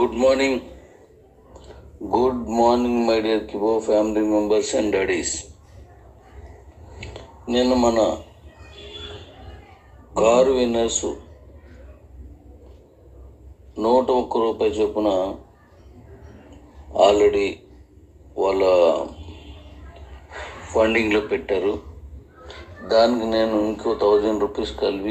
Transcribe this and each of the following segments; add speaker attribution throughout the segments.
Speaker 1: good morning good morning my dear Kibo family members and daddies నేను మన car winners నూట ఒక్క రూపాయి చొప్పున ఆల్రెడీ వాళ్ళ ఫండింగ్లో పెట్టారు దానికి నేను ఇంకో థౌజండ్ రూపీస్ కలిపి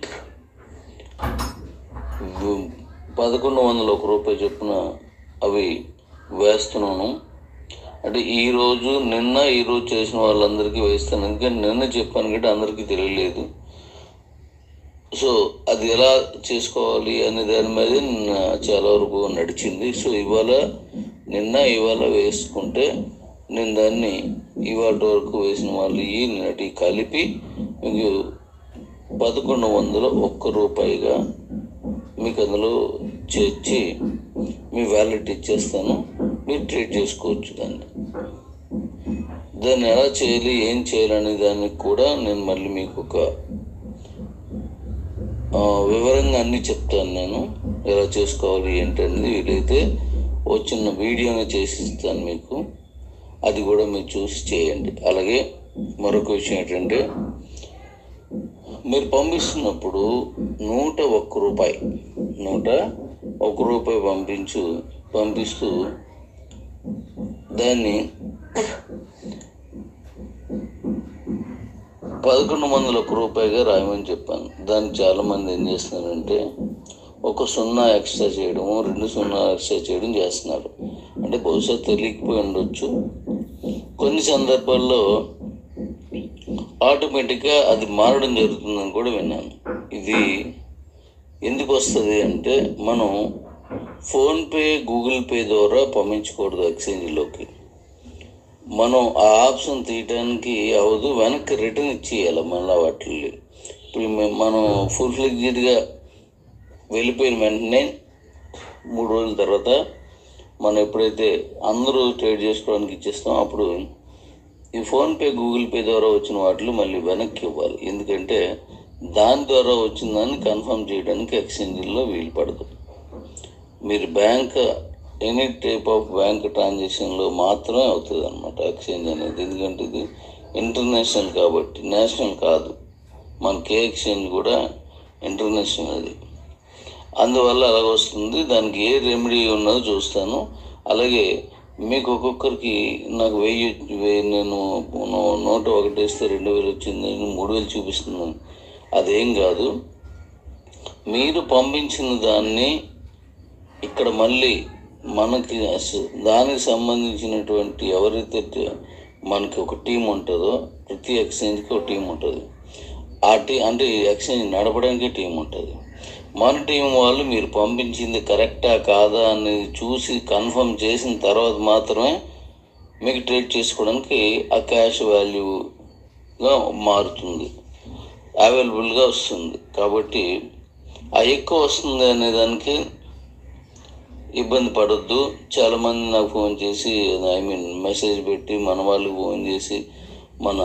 Speaker 1: పదకొండు వందల ఒక రూపాయి చొప్పున అవి వేస్తున్నాను అంటే ఈరోజు నిన్న ఈరోజు చేసిన వాళ్ళందరికీ వేస్తాను ఎందుకంటే నిన్న చెప్పాను కాబట్టి అందరికీ తెలియలేదు సో అది ఎలా చేసుకోవాలి అనే దాని మీద నా- చాలా వరకు నడిచింది సో ఇవాళ నిన్న ఇవాళ వేసుకుంటే నేను దాన్ని ఇవాళ వరకు వేసిన వాళ్ళు ఈ నిన్నటి కలిపి మీకు పదకొండు వందల ఒక్క రూపాయిగా మీకు అందులో చేర్చి మీ వ్యాలెట్ ఇచ్చేస్తాను మీరు ట్రీట్ చేసుకోవచ్చు దాన్ని దాన్ని ఎలా చేయాలి ఏం చేయాలనే దానికి కూడా నేను మళ్ళీ మీకు ఒక ఆ, వివరంగా అన్నీ చెప్తాను నేను ఎలా చేసుకోవాలి ఏంటనేది వీలైతే ఓ చిన్న వీడియోనే చేసి ఇస్తాను మీకు అది కూడా మీరు చూసి చేయండి అలాగే మరొక విషయం ఏంటంటే మీరు పంపిస్తున్నప్పుడు నూట ఒక్క రూపాయి నూట ఒక్క రూపాయి పంపించు పంపిస్తూ దాన్ని పదకొండు వందల ఒక్క రూపాయిగా రాయమని చెప్పాను దాన్ని చాలా మంది ఏం చేస్తున్నారంటే ఒక సున్నా ఎక్స్ట్రా చేయడము రెండు సున్నా ఎక్స్ట్రా చేయడం చేస్తున్నారు అంటే బహుశా తెలియకపోయి ఉండొచ్చు కొన్ని సందర్భాల్లో ఆటోమేటిక్గా అది మారడం జరుగుతుందని కూడా విన్నాను ఇది ఎందుకు వస్తుంది అంటే మనం ఫోన్పే గూగుల్ పే ద్వారా పంపించకూడదు ఎక్స్చేంజ్లోకి మనం ఆ ఆప్షన్ తీయడానికి అవదు వెనక్కి రిటర్న్ ఇచ్చేయాలి మళ్ళీ వాటిని ఇప్పుడు మే- మనం ఫుల్ ఫ్లెక్జిడ్గా వెళ్ళిపోయిన వెంటనే మూడు రోజుల తర్వాత మనం ఎప్పుడైతే అందరూ ట్రేడ్ చేసుకోవడానికి ఇచ్చేస్తాం అప్పుడు ఈ ఫోన్పే గూగుల్ పే ద్వారా వచ్చిన వాటిలో మళ్ళీ వెనక్కి ఇవ్వాలి ఎందుకంటే దాని ద్వారా వచ్చిన దాన్ని కన్ఫర్మ్ చేయడానికి ఎక్స్చేంజ్లో వీలు పడదు మీరు bank any type of bank ట్రాన్సాక్షన్లో మాత్రమే అవుతుంది అనమాట ఎక్స్చేంజ్ అనేది ఎందుకంటే ఇది ఇంటర్నేషనల్ కాబట్టి నేషనల్ కాదు మన కే ఎక్స్చేంజ్ కూడా ఇంటర్నేషనల్ అది అందువల్ల అలాగ వస్తుంది దానికి ఏ రెమెడీ ఉన్నదో చూస్తాను అలాగే మీకు ఒక్కొక్కరికి నాకు వెయ్యి వెయ్యి నేను నూ- నూట ఒకటి వేస్తే రెండు వేలు వచ్చింది నేను మూడు వేలు చూపిస్తున్నాను అదేం కాదు మీరు పంపించిన దాన్ని ఇక్కడ మళ్ళీ మనకి అస- దానికి సంబంధించినటువంటి ఎవరైతే ట- మనకి ఒక టీం ఉంటుందో ప్రతి ఎక్స్చేంజ్కి ఒక టీం ఉంటుంది ఆ టీ అంటే ఈ ఎక్స్చేంజ్ నడపడానికి టీం ఉంటుంది మన టీం వాళ్ళు మీరు పంపించింది కరెక్టా కాదా అనేది చూసి కన్ఫర్మ్ చేసిన తర్వాత మాత్రమే మీకు ట్రేడ్ చేసుకోవడానికి ఆ క్యాష్ వాల్యూగా మారుతుంది అవైలబుల్గా వస్తుంది కాబట్టి ఆ ఎక్కువ వస్తుంది అనే దానికి ఇబ్బంది పడొద్దు చాలామంది నాకు ఫోన్ చేసి ఐ మీన్ మెసేజ్ పెట్టి మన వాళ్ళకి ఫోన్ చేసి మన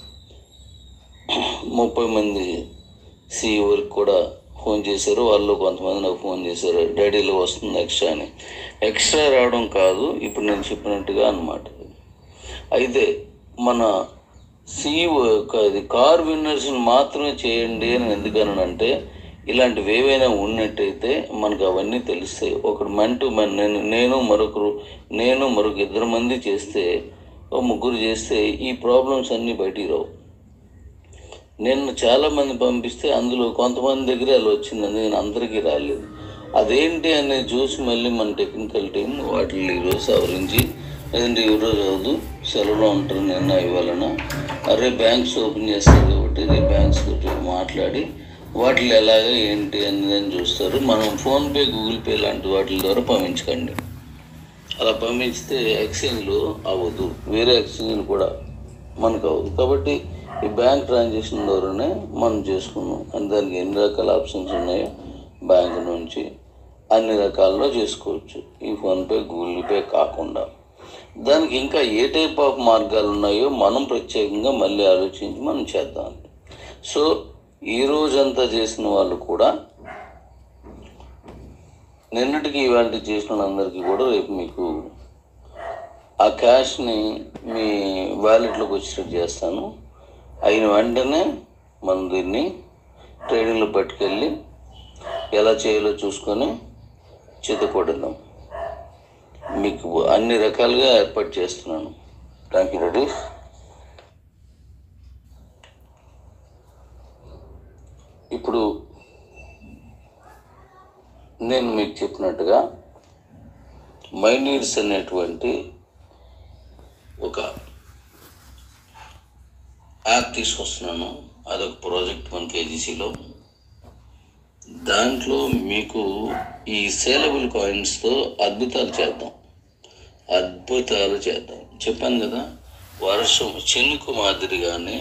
Speaker 1: ముప్పై మంది సీఈఓకి కూడా ఫోన్ చేశారు వాళ్ళు కొంతమంది నాకు ఫోన్ చేశారు డాడీలో వస్తుంది ఎక్స్ట్రా అని ఎక్స్ట్రా రావడం కాదు ఇప్పుడు నేను చెప్పినట్టుగా అన్నమాట అయితే మన సీఈఓ యొక్క ఇది కార్ విన్నర్స్ని మాత్రమే చేయండి అని ఎందుకనంటే ఇలాంటివి ఏవైనా ఉన్నట్టయితే మనకు అవన్నీ తెలుస్తాయి ఒకడు మన్ టు మన్ నేను నేను మరొకరు నేను మరొక ఇద్దరు మంది చేస్తే ఓ ముగ్గురు చేస్తే ఈ ప్రాబ్లమ్స్ అన్నీ బయటికి రావు నిన్న చాలా మంది పంపిస్తే అందులో కొంతమంది దగ్గర అలా వచ్చింది అందుకని అందరికీ రాలేదు అదేంటి అనేది చూసి మళ్ళీ మన టెక్నికల్ టీం వాటిని ఈరోజు సవరించి లేదంటే ఈరోజు అవదు సెలవులో ఉంటారు నిన్న ఇవ్వాలన్నా అరే బ్యాంక్స్ ఓపెన్ చేస్తారు కాబట్టి రేపు బ్యాంక్స్ గురించి మాట్లాడి వాటిలో ఎలాగ ఏంటి అనేది చూస్తారు మనం ఫోన్పే గూగుల్ పే లాంటి వాటి ద్వారా పంపించకండి అలా పంపిస్తే ఎక్స్చేంజ్లో అవ్వదు వేరే ఎక్స్చేంజ్లు కూడా మనకు అవ్వదు కాబట్టి ఈ బ్యాంక్ ట్రాన్సాక్షన్ ద్వారానే మనం చేసుకున్నాం అండ్ దానికి ఎన్ని రకాల ఆప్షన్స్ ఉన్నాయో బ్యాంక్ నుంచి అన్ని రకాల్లో చేసుకోవచ్చు ఈ ఫోన్పే గూగుల్ పే కాకుండా దానికి ఇంకా ఏ టైప్ ఆఫ్ మార్గాలు ఉన్నాయో మనం ప్రత్యేకంగా మళ్ళీ ఆలోచించి మనం చేద్దాం సో ఈ రోజంతా చేసిన వాళ్ళు కూడా నిన్నటికి ఇవాళ చేసిన అందరికీ కూడా రేపు మీకు ఆ క్యాష్ని మీ వ్యాలెట్లోకి వచ్చేటట్టు చేస్తాను అయిన వెంటనే మనం దీన్ని ట్రేడింగ్లో పట్టుకెళ్ళి ఎలా చేయాలో చూసుకొని చేతకొడదాం మీకు అన్ని రకాలుగా ఏర్పాటు చేస్తున్నాను థ్యాంక్ యూ రెడీ ఇప్పుడు నేను మీకు చెప్పినట్టుగా మై నీడ్స్ అనేటువంటి ఒక యాప్ తీసుకొస్తున్నాను అదొక ప్రాజెక్ట్ మనకి ఏజీసీలో దాంట్లో మీకు ఈ సేలబుల్ కాయిన్స్తో అద్భుతాలు చేద్దాం అద్భుతాలు చేద్దాం చెప్పాను కదా వర్షం చినుకు మాదిరిగానే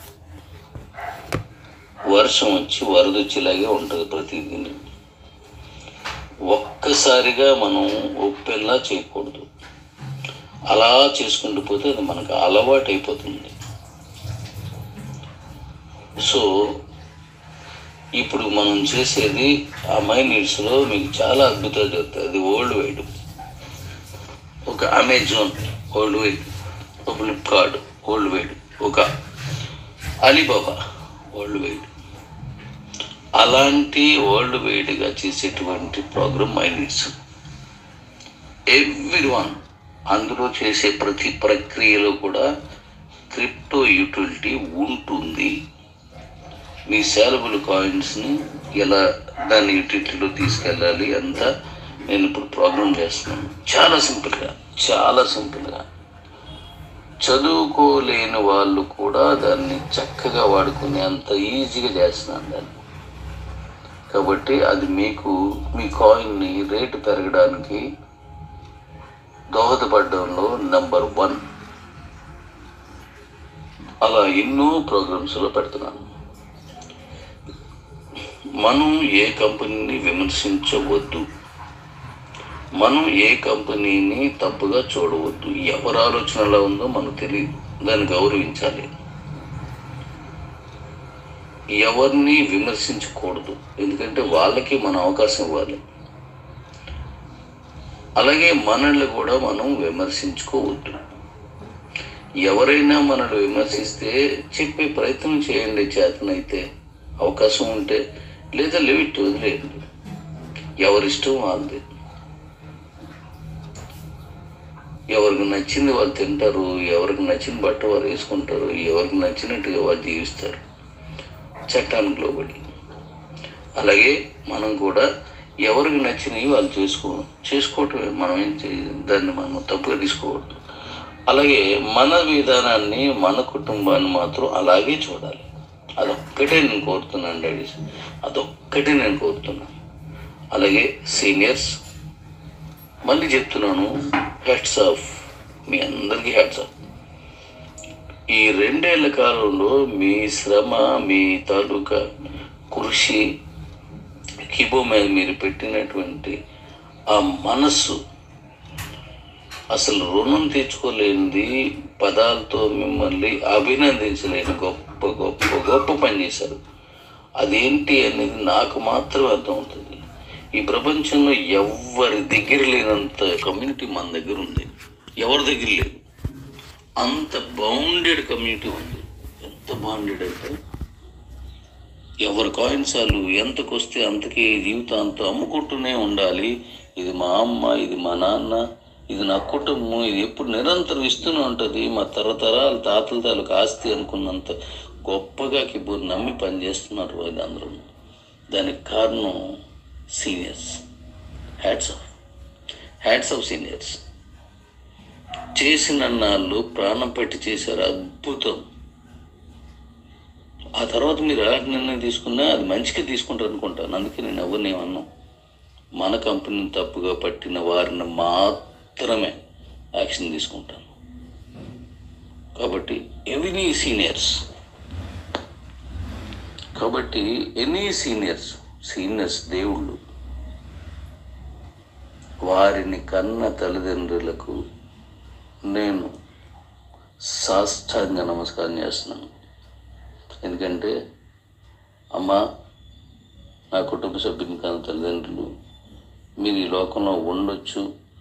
Speaker 1: వర్షం వచ్చి వరద వచ్చేలాగే ఉంటుంది ప్రతిదిన ఒక్కసారిగా మనం ఒప్పెల్లా చేయకూడదు అలా చేసుకుంటూ పోతే అది మనకు అలవాటు అయిపోతుంది సో ఇప్పుడు మనం చేసేది ఆ మై నీడ్స్లో మీకు చాలా అద్భుతాలు జరుగుతాయి అది వరల్డ్ వైడ్ ఒక అమెజాన్ వరల్డ్ వైడ్ ఒక ఫ్లిప్కార్ట్ వరల్డ్ వైడ్ ఒక అలీబాబా వరల్డ్ వైడ్ అలాంటి వరల్డ్ వైడ్గా చేసేటువంటి programme my needs every one అందులో చేసే ప్రతి ప్రక్రియలో కూడా క్రిప్టో యూటిలిటీ ఉంటుంది మీ సేలబుల్ కాయిన్స్ని ఎలా దాని యూటిలిటీలో తీసుకెళ్ళాలి అంతా నేను ఇప్పుడు ప్రోగ్రామ్ చేస్తున్నాను చాలా సింపుల్గా చాలా సింపుల్గా చదువుకోలేని వాళ్ళు కూడా దాన్ని చక్కగా వాడుకునే అంత ఈజీగా చేస్తున్నాను దాన్ని కాబట్టి అది మీకు మీ కాయిన్ని రేటు పెరగడానికి దోహదపడడంలో నెంబర్ వన్ అలా ఎన్నో ప్రోగ్రామ్స్లో పెడుతున్నాను మనం ఏ కంపెనీని విమర్శించవద్దు మనం ఏ కంపెనీని తప్పుగా చూడవద్దు ఎవరి ఆలోచన ఎలా ఉందో మనకు తెలియదు దాన్ని గౌరవించాలి ఎవరిని విమర్శించకూడదు ఎందుకంటే వాళ్ళకి మన అవకాశం ఇవ్వాలి అలాగే మనల్ని కూడా మనం విమర్శించుకోవద్దు ఎవరైనా మనల్ని విమర్శిస్తే చెప్పే ప్రయత్నం చేయండి చేతనైతే అవకాశం ఉంటే లేదా లిమిట్ వదిలేయండి ఎవరిష్టం వాళ్ళది ఎవరికి నచ్చింది వాళ్ళు తింటారు ఎవరికి నచ్చిన బట్ట వారు వేసుకుంటారు ఎవరికి నచ్చినట్టుగా వాళ్ళు జీవిస్తారు చట్టానికి లోబడి అలాగే మనం కూడా ఎవరికి నచ్చినవి వాళ్ళు చేసుకో చేసుకోవటమే మనం ఏం చే- దాన్ని మనం తప్పుగా తీసుకోవద్దు అలాగే మన విధానాన్ని మన కుటుంబాన్ని మాత్రం అలాగే చూడాలి అదొక్కటే నేను కోరుతున్నాను డాడీస్ అదొక్కటే నేను కోరుతున్నాను అలాగే సీనియర్స్ మళ్ళీ చెప్తున్నాను హెడ్స్ ఆఫ్ మీ అందరికీ హెడ్స్ ఆఫ్ ఈ రెండేళ్ల కాలంలో మీ శ్రమ మీ తాలూకా కృషి కిబో మీద మీరు పెట్టినటువంటి ఆ మనస్సు అసలు రుణం తెచ్చుకోలేనిది పదాలతో మిమ్మల్ని అభినందించలేని గొప్ప గొప్ప గొప్ప పని చేశారు అదేంటి అనేది నాకు మాత్రం అర్థమవుతుంది ఈ ప్రపంచంలో ఎవరి దగ్గర లేనంత కమ్యూనిటీ మన దగ్గర ఉంది ఎవరి దగ్గర లేదు అంత బౌండెడ్ కమ్యూనిటీ ఉంది ఎంత బౌండెడ్ అంటే ఎవరి కాయిన్స్ వాళ్ళు ఎంతకు వస్తే అంతకి జీవితాంతం అమ్ముకుంటూనే ఉండాలి ఇది మా అమ్మ ఇది మా నాన్న ఇది నా కుటుంబం ఇది ఎప్పుడు నిరంతరం ఇస్తూనే ఉంటుంది మా తరతరాలు తాతల తాలూకు ఆస్తి అనుకున్నంత గొప్పగా కిబోర్డ్ నమ్మి పనిచేస్తున్నారు వాళ్ళు అందరూ దానికి కారణం seniors hats off hats off seniors చేసిన నాళ్ళు ప్రాణం పెట్టి చేశారు అద్భుతం ఆ తర్వాత మీరు ఎలాంటి నిర్ణయం తీసుకున్నా అది మంచిగా తీసుకుంటారు అనుకుంటాను అందుకే నేను ఎవరిని ఏమన్నా మన కంపెనీని తప్పుగా పట్టిన వారిని మాత్రమే యాక్షన్ తీసుకుంటాను కాబట్టి ఎనీ సీనియర్స్ కాబట్టి ఎనీ సీనియర్స్ సీనియర్స్ దేవుళ్ళు వారిని కన్న తల్లిదండ్రులకు నేను సాష్టాంగ నమస్కారం చేస్తున్నాను ఎందుకంటే అమ్మ నా కుటుంబ సభ్యుని కన్న తల్లిదండ్రులు మీరు ఈ లోకంలో ఉండొచ్చు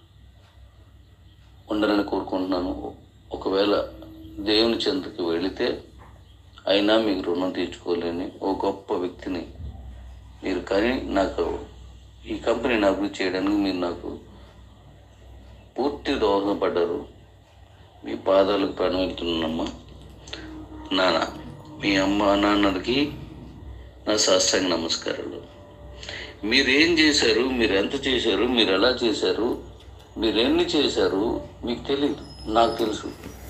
Speaker 1: ఉండాలని కోరుకుంటున్నాను ఒకవేళ దేవుని చెంతకు వెళితే అయినా మీకు రుణం తీర్చుకోలేని ఓ గొప్ప వ్యక్తిని మీరు కానీ నాకు ఈ కంపెనీని అభివృద్ధి చేయడానికి మీరు నాకు పూర్తి దోహదపడ్డారు మీ పాదాలకు ప్రాణం వెళ్తున్నానమ్మా నాన్న మీ అమ్మ నాన్నలకి నా సాష్టాంగ నమస్కారాలు మీరు ఏం చేశారు మీరు ఎంత చేశారు మీరు ఎలా చేశారు మీరు ఎన్ని చేశారు మీకు తెలియదు నాకు తెలుసు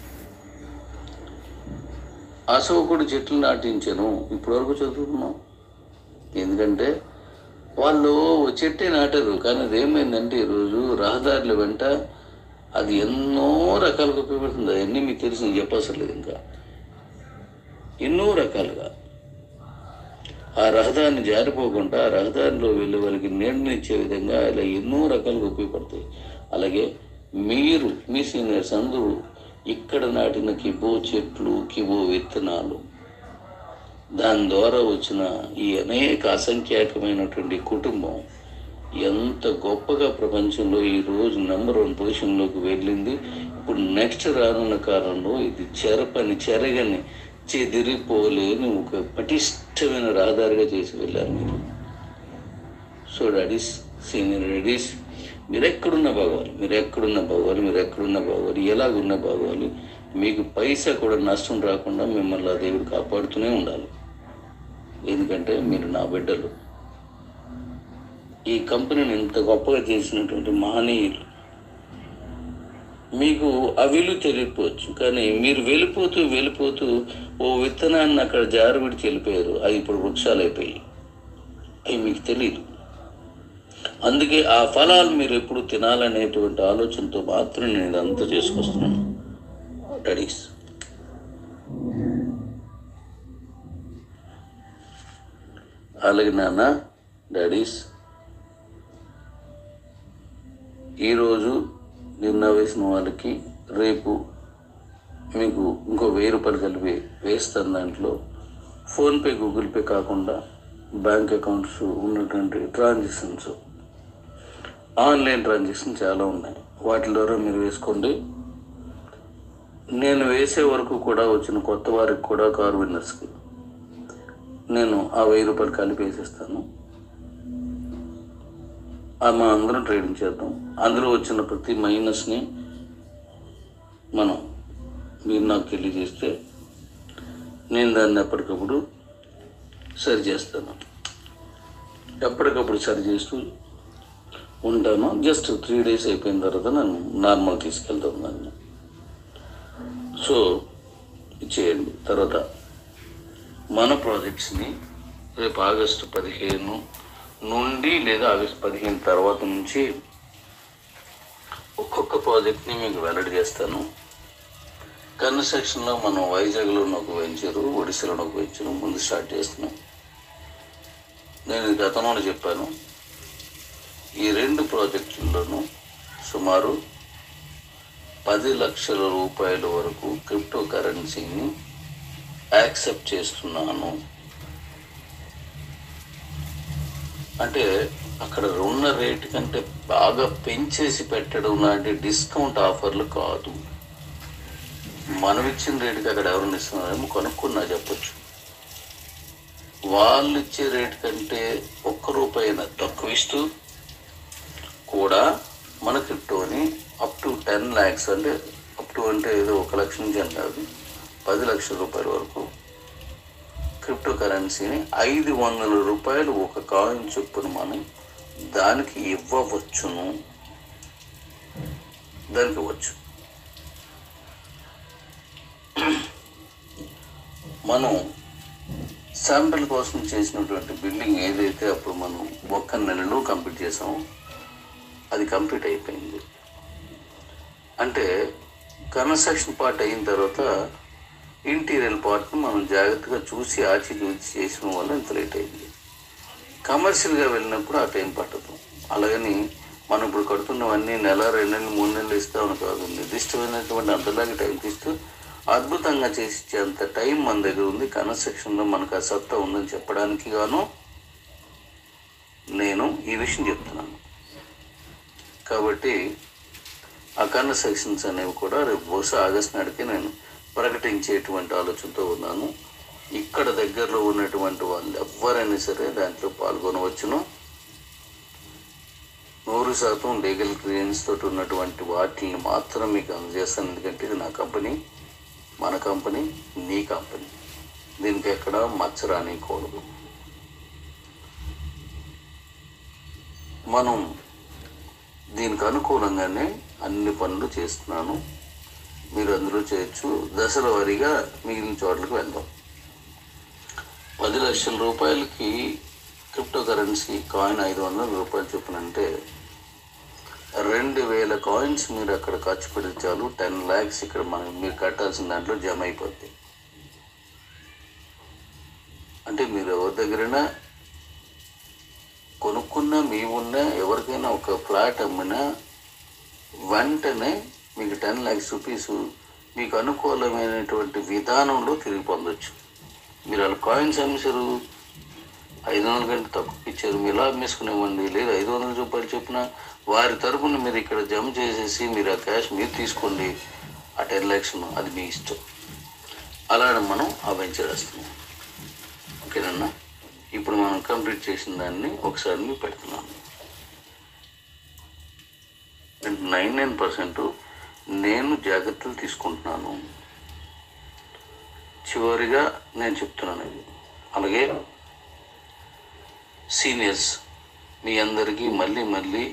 Speaker 1: అశోకుడు చెట్లు నాటించాను ఇప్పటివరకు చదువుకున్నాం ఎందుకంటే వాళ్ళు ఓ చెట్టే నాటారు కానీ అది ఏమైందంటే ఈరోజు రహదారుల వెంట అది ఎన్నో రకాలుగా ఉపయోగపడుతుంది అవన్నీ మీకు తెలిసి చెప్పవసరం లేదు ఇంకా ఎన్నో రకాలుగా ఆ రహదారిని జారిపోకుండా ఆ రహదారిలో వెళ్ళే వాళ్ళకి నీడనిచ్చే విధంగా ఇలా ఎన్నో రకాలుగా ఉపయోగపడతాయి అలాగే మీరు మీ సీనియర్స్ అందరూ ఇక్కడ నాటిన కిబో చెట్లు కిబో విత్తనాలు దాని ద్వారా వచ్చిన ఈ అనేక అసంఖ్యాకమైనటువంటి కుటుంబం ఎంత గొప్పగా ప్రపంచంలో ఈ రోజు నెంబర్ వన్ పొజిషన్లోకి వెళ్ళింది ఇప్పుడు నెక్స్ట్ రానున్న కాలంలో ఇది చెరపని చెరగని చెదిరిపోలేని ఒక పటిష్టమైన రహదారిగా చేసి వెళ్ళారు మీరు సో డాడీస్ సీనియర్ డాడీస్ మీరు ఎక్కడున్న బాగోవాలి మీరు ఎక్కడున్న బాగోవాలి మీరు ఎక్కడున్న బాగోవాలి ఎలాగున్న బాగోవాలి మీకు పైసా కూడా నష్టం రాకుండా మిమ్మల్ని ఆ దేవుడు కాపాడుతూనే ఉండాలి ఎందుకంటే మీరు నా బిడ్డలు ఈ కంపెనీని ఇంత గొప్పగా చేసినటువంటి మహనీయులు మీకు అవిలు తెలియకపోవచ్చు కానీ మీరు వెళ్ళిపోతూ వెళ్ళిపోతూ ఓ విత్తనాన్ని అక్కడ జారబిడిచి వెళ్ళిపోయారు అవి ఇప్పుడు వృక్షాలు అయిపోయాయి అవి మీకు తెలియదు అందుకే ఆ ఫలాలు మీరు ఎప్పుడు తినాలనేటువంటి ఆలోచనతో మాత్రం నేను ఇదంతా చేసుకొస్తున్నాను డాడీస్ అలాగే నాన్న డాడీస్ ఈరోజు నిన్న వేసిన వాళ్ళకి రేపు మీకు ఇంకో వెయ్యి రూపాయలు కలిపి వేస్తాను దాంట్లో ఫోన్పే గూగుల్ పే కాకుండా బ్యాంక్ అకౌంట్స్ ఉన్నటువంటి ట్రాన్సాక్షన్స్ ఆన్లైన్ ట్రాన్సాక్షన్ చాలా ఉన్నాయి వాటి ద్వారా మీరు వేసుకోండి నేను వేసే వరకు కూడా వచ్చిన కొత్త వారికి కూడా కారు విన్నర్స్కి నేను ఆ వెయ్యి రూపాయలు కలిపి వేసేస్తాను ఆ మనం అందరం ట్రేడింగ్ చేద్దాం అందులో వచ్చిన ప్రతి మైనస్ని మనం మీరు నాకు తెలియజేస్తే నేను దాన్ని ఎప్పటికప్పుడు సరి చేస్తాను ఎప్పటికప్పుడు సరి చేస్తూ ఉంటాను జస్ట్ త్రీ డేస్ అయిపోయిన తర్వాత నన్ను నార్మల్ తీసుకెళ్తాను దాన్ని సో చేయండి తర్వాత మన ప్రాజెక్ట్స్ని రేపు ఆగస్టు పదిహేను నుండి లేదా ఆగస్టు పదిహేను తర్వాత నుంచి ఒక్కొక్క ప్రాజెక్ట్ని మీకు వెల్లడి చేస్తాను కన్స్ట్రక్షన్లో మనం వైజాగ్లో ఉన్న ఒక వెంచరు ఒడిశాలో ఉన్న ఒక వెంచరు ముందు స్టార్ట్ చేస్తున్నాం నేను ఇది గతంలో చెప్పాను ఈ రెండు ప్రాజెక్టుల్లోనూ సుమారు పది లక్షల రూపాయల వరకు క్రిప్టో కరెన్సీని యాక్సెప్ట్ చేస్తున్నాను అంటే అక్కడ ఉన్న రేటు కంటే బాగా పెంచేసి పెట్టడం లాంటి డిస్కౌంట్ ఆఫర్లు కాదు మనం ఇచ్చిన రేటుకి అక్కడ ఎవరిని ఇస్తున్నారేమో కొనుక్కున్నా చెప్పొచ్చు వాళ్ళు ఇచ్చే రేటు కంటే ఒక్క రూపాయిన తక్కువ ఇస్తూ కూడా మన క్రిప్టోని అప్ టు టెన్ ల్యాక్స్ అంటే అప్ టు అంటే ఏదో ఒక లక్ష నుంచి అని కాదు పది లక్షల రూపాయల వరకు క్రిప్టో కరెన్సీని ఐదు వందల రూపాయలు ఒక కాయిన్ చొప్పున మనం దానికి ఇవ్వవచ్చును దానికి ఇవ్వచ్చు మనం శాంపిల్ కోసం చేసినటువంటి బిల్డింగ్ ఏదైతే అప్పుడు మనం ఒక్క నెలలో కంప్లీట్ చేసామో అది కంప్లీట్ అయిపోయింది అంటే కన్స్ట్రక్షన్ పార్ట్ అయిన తర్వాత ఇంటీరియర్ పార్ట్ని మనం జాగ్రత్తగా చూసి ఆచి చూసి చేసిన వల్ల ఇంత లేట్ అయింది కమర్షియల్గా వెళ్ళినప్పుడు ఆ టైం పట్టదు అలాగని మనం ఇప్పుడు కడుతున్నవన్నీ నెల రెండు నెలలు మూడు నెలలు ఇస్తామని కాదు నిర్దిష్టమైనటువంటి అంతలాగా టైం ఇస్తూ అద్భుతంగా చేసి ఇచ్చేంత టైం మన దగ్గర ఉంది కన్స్ట్రక్షన్లో మనకు ఆ సత్తా ఉందని చెప్పడానికి గాను నేను ఈ విషయం చెప్తున్నాను కాబట్టి ఆ కన్న సెక్షన్స్ అనేవి కూడా రేపు బహుశా ఆగస్ట్ నాటికి నేను ప్రకటించేటువంటి ఆలోచనతో ఉన్నాను ఇక్కడ దగ్గరలో ఉన్నటువంటి వాళ్ళు ఎవరైనా సరే దాంట్లో పాల్గొనవచ్చును నూరు శాతం లీగల్ క్లియరెన్స్ తోటి ఉన్నటువంటి వాటిని మాత్రం మీకు అందజేస్తాను ఎందుకంటే ఇది నా కంపెనీ మన కంపెనీ నీ కంపెనీ దీనికి ఎక్కడ మచ్చ రానియకూడదు మనం దీనికి అనుకూలంగానే అన్ని పనులు చేస్తున్నాను మీరు అందులో చేయొచ్చు దశల వారీగా మిగిలిన చోట్లకి వెళ్దాం పది లక్షల రూపాయలకి క్రిప్టో కరెన్సీ కాయిన్ ఐదు వందల రూపాయలు చొప్పున అంటే రెండు వేల కాయిన్స్ మీరు అక్కడ ఖర్చు పెడితే చాలు టెన్ ల్యాక్స్ ఇక్కడ మనం మీరు కట్టాల్సిన దాంట్లో జమ అయిపోద్ది అంటే మీరు ఎవరి దగ్గరైనా కొనుక్కున్నా మీ ఉన్నా ఎవరికైనా ఒక ఫ్లాట్ అమ్మినా వెంటనే మీకు టెన్ ల్యాక్స్ రూపీస్ మీకు అనుకూలమైనటువంటి విధానంలో తిరిగి పొందొచ్చు మీరు వాళ్ళ కాయిన్స్ అమ్మేశారు ఐదు వందల కంటే తక్కువ ఇచ్చారు మీరు ఇలా అమ్మేసుకునేవ్వండి లేదు ఐదు వందల రూపాయలు చొప్పున వారి తరపున మీరు ఇక్కడ జమ చేసేసి మీరు ఆ క్యాష్ మీరు తీసుకోండి ఆ టెన్ ల్యాక్స్ను అది మీ ఇష్టం అలానే మనం ఆ వెంచర్ వేస్తున్నాం ఓకేనన్నా ఇప్పుడు మనం కంప్లీట్ చేసిన దాన్ని ఒకసారి మీకు పెడుతున్నాను నైన్ నైన్ పర్సెంట్ నేను జాగ్రత్తలు తీసుకుంటున్నాను చివరిగా నేను చెప్తున్నాను ఇది అలాగే సీనియర్స్ మీ అందరికీ మళ్ళీ మళ్ళీ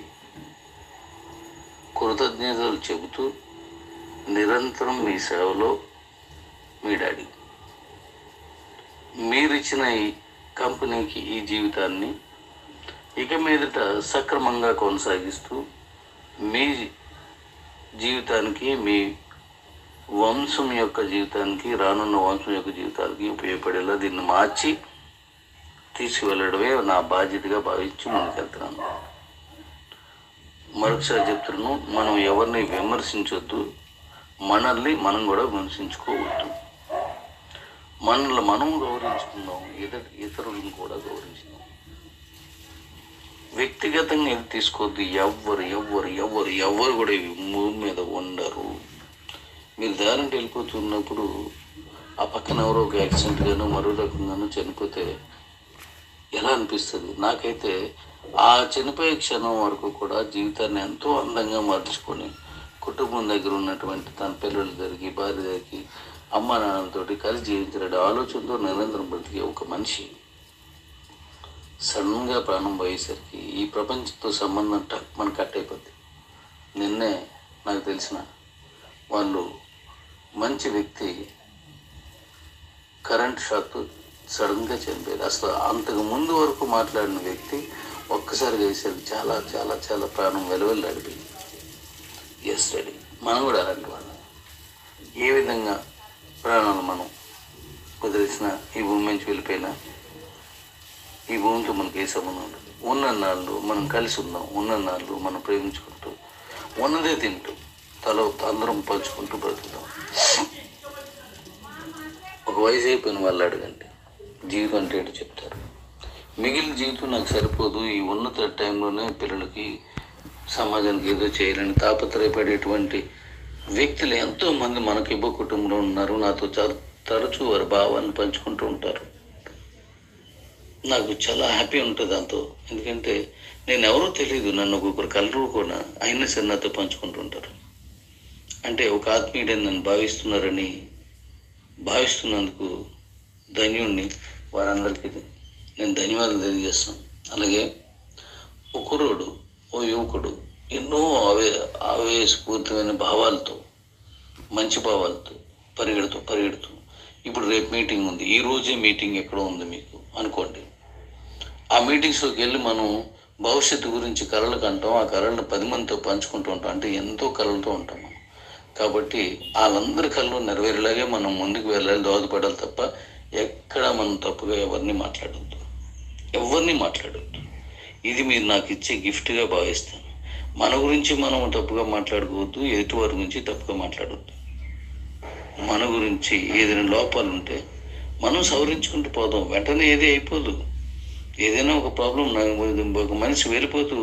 Speaker 1: కృతజ్ఞతలు చెబుతూ నిరంతరం మీ సేవలో మీ డాడీ మీరిచ్చిన ఈ కంపెనీకి ఈ జీవితాన్ని ఇక మీదట సక్రమంగా కొనసాగిస్తూ మీ జీవితానికి మీ వంశం యొక్క జీవితానికి రానున్న వంశం యొక్క జీవితానికి ఉపయోగపడేలా దీన్ని మార్చి తీసుకువెళ్ళడమే నా బాధ్యతగా భావించి ముందుకెళ్తున్నాను మరొకసారి చెప్తున్నాను మనం ఎవరిని విమర్శించొద్దు మనల్ని మనం కూడా విమర్శించుకోవద్దు మనల్ని మనం గౌరవించుకుందాం ఇతర ఇతరులను కూడా గౌరవించుకుందాం వ్యక్తిగతంగా ఇది తీసుకోవద్దు ఎవ్వరు ఎవ్వరు ఎవ్వరు ఎవ్వరు కూడా ఈ భూమి మీద ఉండరు మీరు దారంటే వెళ్ళిపోతున్నప్పుడు ఆ పక్కన ఎవరో ఒక యాక్సిడెంట్ గాను మరో రకంగానూ చనిపోతే ఎలా అనిపిస్తుంది నాకైతే ఆ చనిపోయే క్షణం వరకు కూడా జీవితాన్ని ఎంతో అందంగా మార్చుకొని కుటుంబం దగ్గర ఉన్నటువంటి తన పిల్లల దగ్గరికి భార్య దగ్గరికి అమ్మ నాన్నలతోటి కలిసి జీవించిన ఆలోచనతో నిరంతరం బ్రతికే ఒక మనిషి సడన్గా ప్రాణం పోయేసరికి ఈ ప్రపంచంతో సంబంధం టక్ మన కట్ అయిపోద్ది నిన్నే నాకు తెలిసిన వాళ్ళు మంచి వ్యక్తి కరెంట్ షాక్ సడన్గా చనిపోయారు అసలు అంతకు ముందు వరకు మాట్లాడిన వ్యక్తి ఒక్కసారిగా వేసేది చాలా చాలా చాలా ప్రాణం వెలువెల్లాడిపోయింది ఎస్ రెడీ మనం కూడా అలాంటి వాళ్ళం ఏ విధంగా ప్రాణాలు మనం కుదిరేసిన ఈ భూమి నుంచి వెళ్ళిపోయినా ఈ భూమితో మనకి ఏ సంబంధం ఉండదు ఉన్న నాళ్ళు మనం కలిసి ఉందాం ఉన్న నాళ్ళు మనం ప్రేమించుకుంటూ ఉన్నదే తింటూ తల అందరం పంచుకుంటూ బ్రతుకుతాం ఒక వయసు అయిపోయిన వాళ్ళు అడగండి జీవితం అంటే ఏంటో చెప్తారు మిగిలిన జీవితం నాకు సరిపోదు ఈ ఉన్నత టైంలోనే పిల్లలకి సమాజానికి ఏదో చేయాలని తాపత్రయపడేటువంటి వ్యక్తులు ఎంతో మంది మనకి ఇబ్బ కుటుంబంలో ఉన్నారు నాతో చ- తరచూ వారి భావాన్ని పంచుకుంటూ ఉంటారు నాకు చాలా హ్యాపీ ఉంటుంది దాంతో ఎందుకంటే నేను ఎవరో తెలియదు నన్ను ఒక్కొక్కరు కలరు కూడా అయినా సరే నాతో పంచుకుంటుంటారు అంటే ఒక ఆత్మీయుడని నన్ను భావిస్తున్నారని భావిస్తున్నందుకు ధన్యుణ్ణి వారందరికీ నేను ధన్యవాదాలు తెలియజేస్తాను అలాగే ఒక కుర్రోడు ఓ యువకుడు ఎన్నో ఆవే ఆవేశపూరితమైన భావాలతో మంచి భావాలతో పరిగెడుతూ పరిగెడుతూ ఇప్పుడు రేపు మీటింగ్ ఉంది ఈ రోజే మీటింగ్ ఎక్కడో ఉంది మీకు అనుకోండి ఆ మీటింగ్స్లోకి వెళ్ళి మనం భవిష్యత్తు గురించి కళలు కంటాం ఆ కళలను పది మందితో పంచుకుంటూ ఉంటాం అంటే ఎంతో కళలతో ఉంటాం మనం కాబట్టి వాళ్ళందరి కళ్ళు నెరవేరేలాగే మనం ముందుకు వెళ్ళాలి దోహదపడాలి తప్ప ఎక్కడ మనం తప్పుగా ఎవరిని మాట్లాడొద్దు ఎవరిని మాట్లాడొద్దు ఇది మీరు నాకు ఇచ్చే గిఫ్ట్గా భావిస్తాను మన గురించి మనం తప్పుగా మాట్లాడుకోవద్దు ఎదుటి వారి గురించి తప్పుగా మాట్లాడొద్దు మన గురించి ఏదైనా లోపాలు ఉంటే మనం సవరించుకుంటూ పోదాం వెంటనే ఏది అయిపోదు ఏదైనా ఒక ప్రాబ్లం ఒక మనిషి వెళ్ళిపోతూ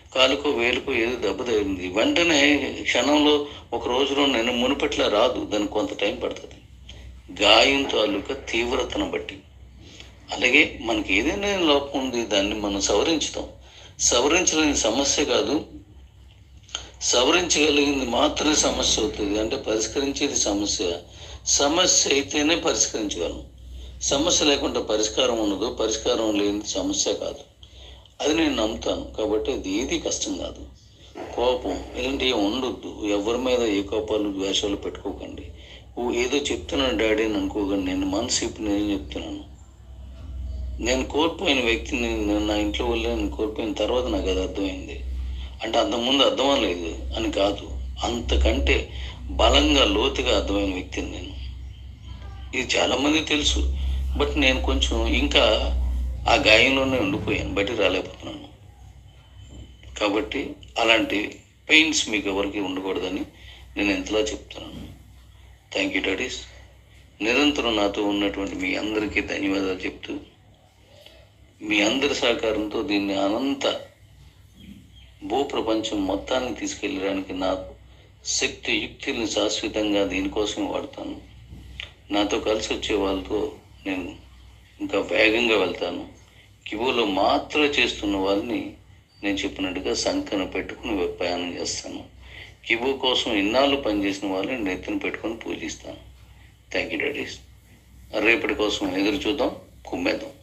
Speaker 1: కాలుకో వేలుకో ఏదో దెబ్బ తగిలింది వెంటనే క్షణంలో ఒక రోజులో నేను మునుపట్ల రాదు దానికి కొంత టైం పడుతుంది గాయం తాలూకా తీవ్రతను బట్టి అలాగే మనకి ఏదైనా లోపం ఉంది దాన్ని మనం సవరించుతాం సవరించలేని సమస్య కాదు సవరించగలిగింది మాత్రమే సమస్య అవుతుంది అంటే పరిష్కరించేది సమస్య సమస్య అయితేనే పరిష్కరించగలం సమస్య లేకుండా పరిష్కారం ఉండదు పరిష్కారం లేని సమస్య కాదు అది నేను నమ్ముతాను కాబట్టి అది ఏది కష్టం కాదు కోపం ఇలాంటివి ఉండొద్దు ఎవరి మీద ఏ కోపాలు ద్వేషాలు పెట్టుకోకండి ఓ ఏదో చెప్తున్నాను డాడీ అని అనుకోకండి నేను మనసు ఇప్పుడు నేను చెప్తున్నాను నేను కోల్పోయిన వ్యక్తిని నేను నా ఇంట్లో వల్ల నేను కోల్పోయిన తర్వాత నాకు అది అర్థమైంది అంటే అంతకుముందు అర్థం లేదు అని కాదు అంతకంటే బలంగా లోతుగా అర్థమైన వ్యక్తిని నేను ఇది చాలామంది తెలుసు బట్ నేను కొంచెం ఇంకా ఆ గాయంలోనే ఉండిపోయాను బయటికి రాలేకపోతున్నాను కాబట్టి అలాంటి పెయిన్స్ మీకు ఎవరికి ఉండకూడదని నేను ఎంతలా చెప్తున్నాను థ్యాంక్ యూ డాడీస్ నిరంతరం నాతో ఉన్నటువంటి మీ అందరికీ ధన్యవాదాలు చెప్తూ మీ అందరి సహకారంతో దీన్ని అనంత భూప్రపంచం మొత్తాన్ని తీసుకెళ్ళడానికి నా శక్తి యుక్తుల్ని శాశ్వతంగా దీనికోసం వాడతాను నాతో కలిసి వచ్చే వాళ్ళతో నేను ఇంకా వేగంగా వెళ్తాను కిబోలో మాత్రం చేస్తున్న వాళ్ళని నేను చెప్పినట్టుగా సంకన పెట్టుకుని ప్రయాణం చేస్తాను కిబో కోసం ఇన్నాళ్ళు పనిచేసిన వాళ్ళని నెత్తిన పెట్టుకొని పూజిస్తాను థ్యాంక్ యూ డాడీస్ రేపటి కోసం ఎదురు చూద్దాం కుమ్మేద్దాం